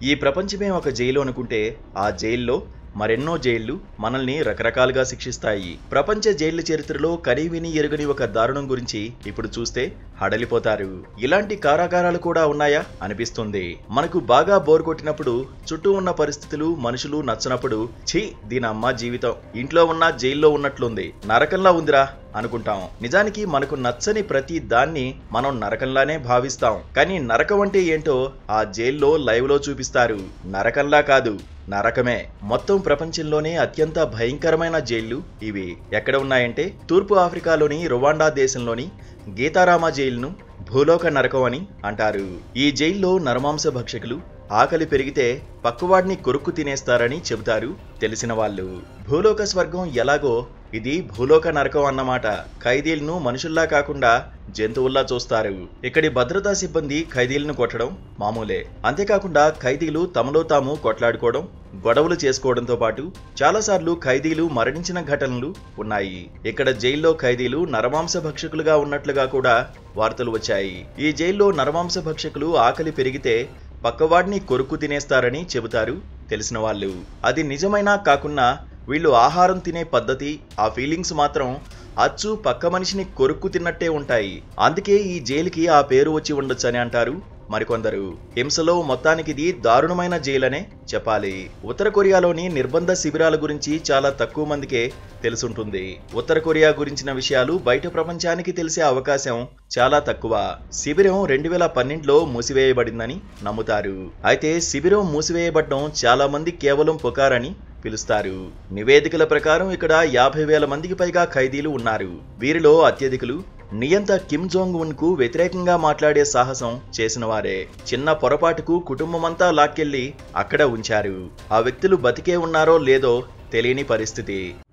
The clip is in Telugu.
ఈ ప్రపంచమే ఒక జైలు అనుకుంటే ఆ జైల్లో మరెన్నో జైళ్లు మనల్ని రకరకాలుగా శిక్షిస్తాయి ప్రపంచ జైళ్ల చరిత్రలో కనీవిని ఎరుగని ఒక దారుణం గురించి ఇప్పుడు చూస్తే హడలిపోతారు ఇలాంటి కారాగారాలు కూడా ఉన్నాయా అనిపిస్తుంది మనకు బాగా బోర్ కొట్టినప్పుడు చుట్టూ ఉన్న పరిస్థితులు మనుషులు నచ్చనప్పుడు ఛీ దీని అమ్మ జీవితం ఇంట్లో ఉన్న జైల్లో ఉన్నట్లుంది నరకంలా ఉందిరా అనుకుంటాం నిజానికి మనకు నచ్చని ప్రతి దాన్ని మనం నరకంలానే భావిస్తాం కానీ నరకం అంటే ఏంటో ఆ జైల్లో లైవ్ లో చూపిస్తారు నరకంలా కాదు నరకమే మొత్తం ప్రపంచంలోనే అత్యంత భయంకరమైన జైళ్లు ఇవి ఎక్కడ ఉన్నాయంటే తూర్పు ఆఫ్రికాలోని రువాండా దేశంలోని గీతారామ జైలును భూలోక నరకం అని అంటారు ఈ జైల్లో నరమాంస భక్షకులు ఆకలి పెరిగితే పక్కవాడిని కొరుక్కు తినేస్తారని చెబుతారు తెలిసిన వాళ్ళు భూలోక స్వర్గం ఎలాగో ఇది భూలోక నరకం అన్నమాట ఖైదీలను మనుషుల్లా కాకుండా జంతువుల్లా చూస్తారు ఇక్కడి భద్రతా సిబ్బంది ఖైదీలను కొట్టడం మామూలే అంతేకాకుండా ఖైదీలు తమలో తాము కొట్లాడుకోవడం గొడవలు చేసుకోవడంతో పాటు చాలాసార్లు ఖైదీలు మరణించిన ఘటనలు ఉన్నాయి ఇక్కడ జైల్లో ఖైదీలు నరమాంస భక్షకులుగా ఉన్నట్లుగా కూడా వార్తలు వచ్చాయి ఈ జైల్లో నరమాంస భక్షకులు ఆకలి పెరిగితే పక్కవాడిని కొరుకు తినేస్తారని చెబుతారు తెలిసిన వాళ్ళు అది నిజమైనా కాకున్నా వీళ్ళు ఆహారం తినే పద్ధతి ఆ ఫీలింగ్స్ మాత్రం అచ్చు పక్క మనిషిని కొరుక్కు తిన్నట్టే ఉంటాయి అందుకే ఈ జైలుకి ఆ పేరు వచ్చి ఉండొచ్చని అంటారు మరికొందరు హింసలో మొత్తానికి ఇది దారుణమైన జైలనే చెప్పాలి ఉత్తర కొరియాలోని నిర్బంధ శిబిరాల గురించి చాలా తక్కువ మందికే తెలుసుంటుంది ఉత్తర కొరియా గురించిన విషయాలు బయట ప్రపంచానికి తెలిసే అవకాశం చాలా తక్కువ శిబిరం రెండు వేల పన్నెండులో మూసివేయబడిందని నమ్ముతారు అయితే శిబిరం మూసివేయబడడం చాలా మంది కేవలం పుకారని పిలుస్తారు నివేదికల ప్రకారం ఇక్కడ యాభై వేల మందికి పైగా ఖైదీలు ఉన్నారు వీరిలో అత్యధికులు నియంత కిమ్ జోంగ్ ఉన్ కు వ్యతిరేకంగా మాట్లాడే సాహసం చేసిన వారే చిన్న పొరపాటుకు కుటుంబమంతా లాక్కెళ్లి అక్కడ ఉంచారు ఆ వ్యక్తులు బతికే ఉన్నారో లేదో తెలియని పరిస్థితి